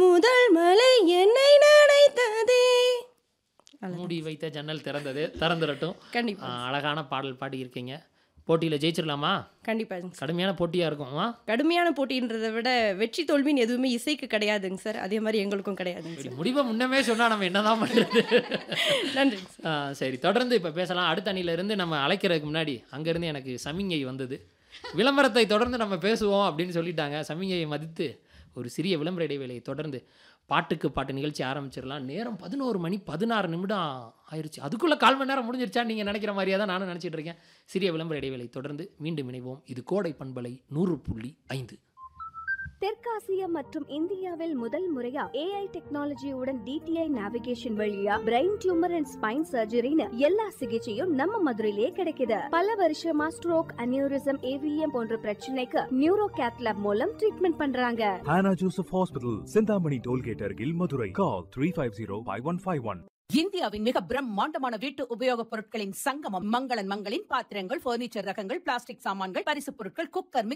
முதல் மலை என்னை நினைத்ததே மூடி வைத்த ஜன்னல் திறந்தது திறந்துடட்டும் கண்டிப்பா ஆ, அழகான பாடல் பாடி இருக்கீங்க போட்டியில் ஜெயிச்சிடலாமா கண்டிப்பாங்க சார் கடுமையான போட்டியாக இருக்கும் ஆ கடுமையான போட்டின்றதை விட வெற்றி தோல்வின்னு எதுவுமே இசைக்கு கிடையாதுங்க சார் அதே மாதிரி எங்களுக்கும் கிடையாதுங்க சரி சார் முடிவை முன்னமே சொன்னால் நம்ம என்னதான் பண்ணுறது நன்றிங்க சார் ஆ, சரி தொடர்ந்து இப்போ பேசலாம் அடுத்த அணியிலேருந்து நம்ம அழைக்கிறதுக்கு முன்னாடி அங்கேருந்து எனக்கு சமிங்கை வந்தது விளம்பரத்தை தொடர்ந்து நம்ம பேசுவோம் அப்படின்னு சொல்லிட்டாங்க சமிங்கையை மதித்து ஒரு சிறிய விளம்பர இடைவேளையை தொடர்ந்து பாட்டுக்கு பாட்டு நிகழ்ச்சி ஆரம்பிச்சிடலாம் நேரம் பதினோரு மணி பதினாறு நிமிடம் ஆயிருச்சு அதுக்குள்ளே கால் மணி நேரம் முடிஞ்சிருச்சா நீங்கள் நினைக்கிற மாதிரியே தான் நானும் நினச்சிட்டு இருக்கேன் சிறிய விளம்பர இடைவேளை தொடர்ந்து மீண்டும் இணைவோம் இது கோடை பண்பலை நூறு புள்ளி ஐந்து தெற்காசியா மற்றும் இந்தியாவில் முதல் முறையா ஏஐ டெக்னாலஜியுடன் டிடிஐ நேவிகேஷன் வழியா பிரெயின் டியூமர் அண்ட் ஸ்பைன் சர்ஜரின்னு எல்லா சிகிச்சையும் நம்ம மதுரையிலே கிடைக்குது பல வருஷமா ஸ்ட்ரோக் அனியூரிசம் ஏவிஎம் போன்ற பிரச்சனைக்கு நியூரோ கேத்லாப் மூலம் ட்ரீட்மெண்ட் பண்றாங்க Hannah Joseph Hospital, Sindhamani Tollgate Argil, Madurai. Call 350-5151. இந்தியாவின் மிக பிரம்மாண்டமான வீட்டு உபயோகப் பொருட்களின் சங்கமம் மங்களன் மங்களின் பாத்திரங்கள் பர்னிச்சர் ரகங்கள் பிளாஸ்டிக் சாமான்கள் பரிசுப் பொருட்கள் குக்கர்